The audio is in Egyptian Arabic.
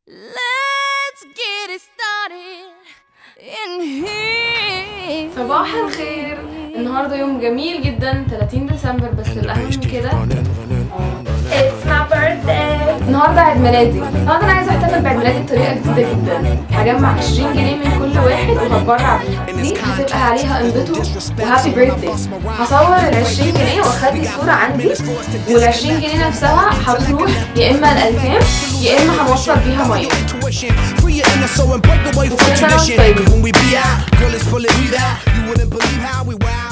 Let's get it started in here. صباح الخير النهارده يوم جميل جدا 30 ديسمبر بس الاهم من كده It's my birthday النهارده عيد ميلادي النهارده انا عايزه احتفل بعيد ميلادي بطريقه جديده جدا هجمع 20 جنيه من كل واحد وهتبرع بيها دي هتبقى عليها انبتو وهابي بيرثدي هصور ال 20 جنيه واخلي صوره عندي وال 20 جنيه نفسها هتروح يا اما الالتام يا اما هنوصل بيها ميه Free your inner soul and break away from وكل سنة وانتم tradition. طيبين. When we be out, girl, it's pulling me out. You wouldn't believe how we wow.